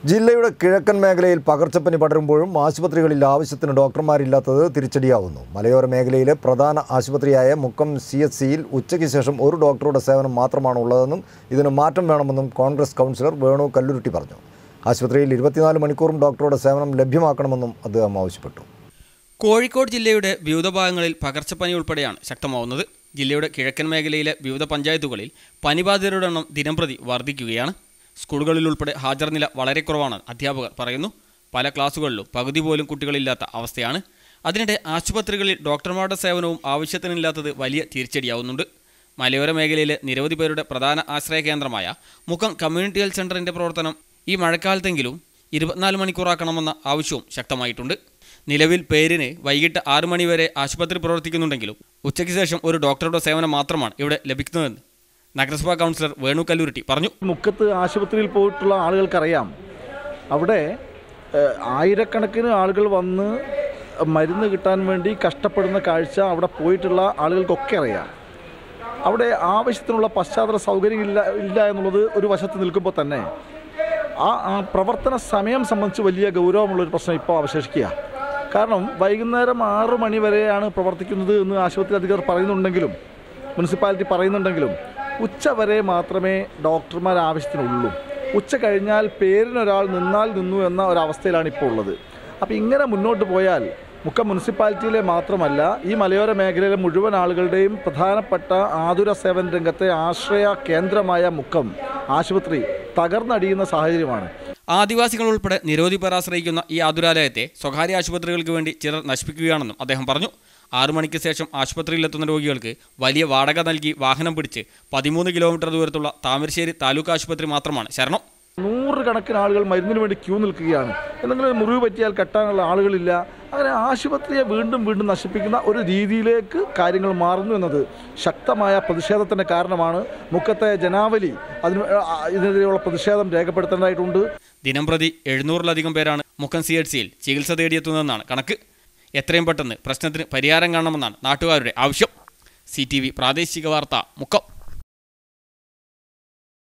ജില്ലയുടെ കിഴക്കൻ മേഖലയിൽ പകർച്ചപ്പനി പടരുമ്പോഴും ആശുപത്രികളിൽ ആവശ്യത്തിന് ഡോക്ടർമാരില്ലാത്തത് തിരിച്ചടിയാവുന്നു മലയോര മേഖലയിലെ പ്രധാന ആശുപത്രിയായ മുക്കം സി എച്ച് സിയിൽ ഉച്ചയ്ക്ക് ശേഷം ഒരു ഡോക്ടറുടെ സേവനം മാത്രമാണ് ഉള്ളതെന്നും ഇതിന് മാറ്റം വേണമെന്നും കോൺഗ്രസ് കൗൺസിലർ വേണു കല്ലുരുട്ടി പറഞ്ഞു ആശുപത്രിയിൽ ഇരുപത്തിനാല് മണിക്കൂറും ഡോക്ടറുടെ സേവനം ലഭ്യമാക്കണമെന്നും അദ്ദേഹം ആവശ്യപ്പെട്ടു കോഴിക്കോട് ജില്ലയുടെ വിവിധ ഭാഗങ്ങളിൽ പകർച്ചപ്പനി ഉൾപ്പെടെയാണ് ശക്തമാവുന്നത് ജില്ലയുടെ കിഴക്കൻ മേഖലയിലെ വിവിധ പഞ്ചായത്തുകളിൽ പനിബാധിതരുടെ എണ്ണം ദിനംപ്രതി വർദ്ധിക്കുകയാണ് സ്കൂളുകളിൽ ഉൾപ്പെടെ ഹാജർ നില വളരെ കുറവാണ് അധ്യാപകർ പറയുന്നു പല ക്ലാസുകളിലും പകുതി പോലും കുട്ടികളില്ലാത്ത അവസ്ഥയാണ് അതിനിടെ ആശുപത്രികളിൽ ഡോക്ടർമാരുടെ സേവനവും ആവശ്യത്തിനില്ലാത്തത് വലിയ തിരിച്ചടിയാവുന്നുണ്ട് മലയോര മേഖലയിലെ നിരവധി പേരുടെ പ്രധാന ആശ്രയ കേന്ദ്രമായ മുക്കം കമ്മ്യൂണിറ്റി ഹെൽത്ത് സെൻ്ററിൻ്റെ പ്രവർത്തനം ഈ മഴക്കാലത്തെങ്കിലും ഇരുപത്തിനാല് മണിക്കൂറാക്കണമെന്ന ആവശ്യവും ശക്തമായിട്ടുണ്ട് നിലവിൽ പേരിന് വൈകിട്ട് ആറ് മണിവരെ ആശുപത്രി പ്രവർത്തിക്കുന്നുണ്ടെങ്കിലും ഉച്ചയ്ക്ക് ശേഷം ഒരു ഡോക്ടറുടെ സേവനം മാത്രമാണ് ഇവിടെ ലഭിക്കുന്നതെന്ന് നഗരസഭാ കൗൺസിലർ വേണു കല്ലൂരിട്ടി പറഞ്ഞു മുക്കത്ത് ആശുപത്രിയിൽ പോയിട്ടുള്ള ആളുകൾക്കറിയാം അവിടെ ഏഹ്, ആയിരക്കണക്കിന് ആളുകൾ വന്ന് മരുന്ന് കിട്ടാൻ വേണ്ടി കഷ്ടപ്പെടുന്ന കാഴ്ച അവിടെ പോയിട്ടുള്ള ആളുകൾക്കൊക്കെ അറിയാം അവിടെ ആവശ്യത്തിനുള്ള പശ്ചാത്തല സൗകര്യം ഇല്ല ഇല്ല എന്നുള്ളത് ഒരു വശത്ത് നിൽക്കുമ്പോൾ തന്നെ ആ ആ പ്രവർത്തന സമയം സംബന്ധിച്ച് വലിയ ഗൗരവമുള്ളൊരു പ്രശ്നം ഇപ്പോൾ അവശേഷിക്കുക കാരണം വൈകുന്നേരം ആറ് മണി വരെയാണ് പ്രവർത്തിക്കുന്നത് എന്ന് ആശുപത്രി അധികൃതർ പറയുന്നുണ്ടെങ്കിലും മുനിസിപ്പാലിറ്റി പറയുന്നുണ്ടെങ്കിലും ഉച്ച വരെ മാത്രമേ ഡോക്ടർമാർ ആവശ്യത്തിനുള്ളൂ ഉച്ച കഴിഞ്ഞാൽ പേരിനൊരാൾ നിന്നാൽ നിന്നു എന്ന ഒരവസ്ഥയിലാണ് ഇപ്പോൾ ഉള്ളത് അപ്പോൾ ഇങ്ങനെ മുന്നോട്ട് പോയാൽ മുക്കം മുനിസിപ്പാലിറ്റിയിലെ മാത്രമല്ല ഈ മലയോര മേഖലയിലെ മുഴുവൻ ആളുകളുടെയും പ്രധാനപ്പെട്ട ആതുര സേവന രംഗത്തെ ആശ്രയ കേന്ദ്രമായ മുക്കം ആശുപത്രി തകർന്നടിയുന്ന സാഹചര്യമാണ് ആദിവാസികൾ ഉൾപ്പെടെ നിരവധി പേർ ആശ്രയിക്കുന്ന ഈ ആതുരാലയത്തെ സ്വകാര്യ ആശുപത്രികൾക്ക് വേണ്ടി ചിലർ നശിപ്പിക്കുകയാണെന്നും അദ്ദേഹം പറഞ്ഞു ആറു മണിക്ക് ശേഷം ആശുപത്രിയിലെത്തുന്ന രോഗികൾക്ക് വലിയ വാടക നൽകി വാഹനം പിടിച്ച് പതിമൂന്ന് കിലോമീറ്റർ ദൂരത്തുള്ള താമരശ്ശേരി താലൂക്ക് ആശുപത്രി മാത്രമാണ് ശരണം നൂറുകണക്കിന് ആളുകൾ മരുന്നിന് വേണ്ടി ക്യൂ നിൽക്കുകയാണ് എന്തെങ്കിലും ഒരു മുറിവ് പറ്റിയാൽ കെട്ടാനുള്ള ആളുകളില്ല അങ്ങനെ ആശുപത്രിയെ വീണ്ടും വീണ്ടും നശിപ്പിക്കുന്ന ഒരു രീതിയിലേക്ക് കാര്യങ്ങൾ മാറുന്നു എന്നത് ശക്തമായ പ്രതിഷേധത്തിൻ്റെ കാരണമാണ് മുക്കത്തെ ജനാവലി അതിന് ആ, ഇതിനെതിരെയുള്ള പ്രതിഷേധം രേഖപ്പെടുത്തേണ്ടതായിട്ടുണ്ട് ദിനംപ്രതി എഴുന്നൂറിലധികം പേരാണ് മുക്കം സി എച്ച് സിയിൽ ചികിത്സ തേടിയെത്തുന്നതെന്നാണ് കണക്ക് എത്രയും പെട്ടെന്ന് പ്രശ്നത്തിന് പരിഹാരം കാണണമെന്നാണ് നാട്ടുകാരുടെ ആവശ്യം സി ടി വി പ്രാദേശിക വാർത്ത മുക്കം